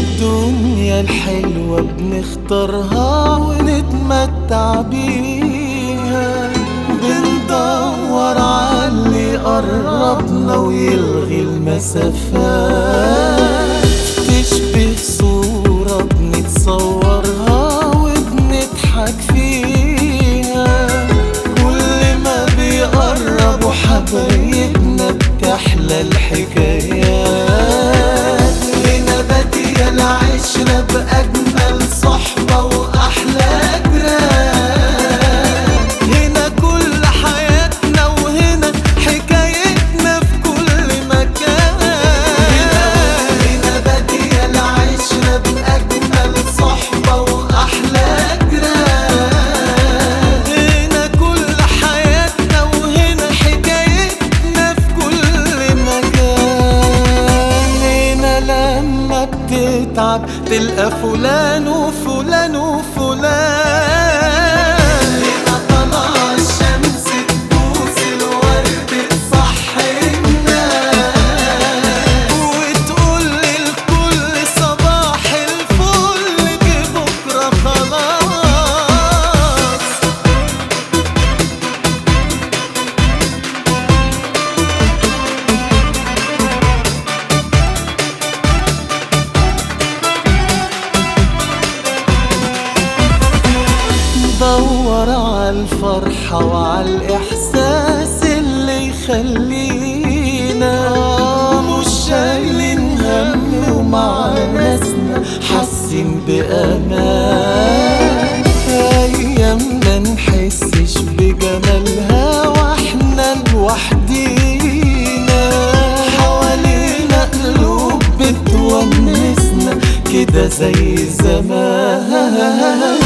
الدنيا الحلوة بنختارها ونتمتع بيها بندور عاللي قربنا ويلغي المسافات تشبه صورة بنتصورها وبنضحك فيها كل ما بيقربوا حبايبنا بتحلى الحكايات هنا بادية العشرة بأجمل صحبة وأحلى جيران هنا كل حياتنا وهنا حكايتنا في كل مكان هنا بادية العشرة بأجمل صحبة وأحلى جيران هنا كل حياتنا وهنا حكايتنا في كل مكان هنا لما بتتعب تلقى فلان وفلان وفلان هنا طلع الشمس تبوس الورد تصحي الناس وتقول للكل صباح الفل جه بكره خلاص ندور عالفرحة وعالإحساس اللي يخلينا مش شايلين هم ومع ناسنا حاسين بأمان أيامنا نحسش بجمالها واحنا لوحدينا حوالينا قلوب بتونسنا كده زي زمان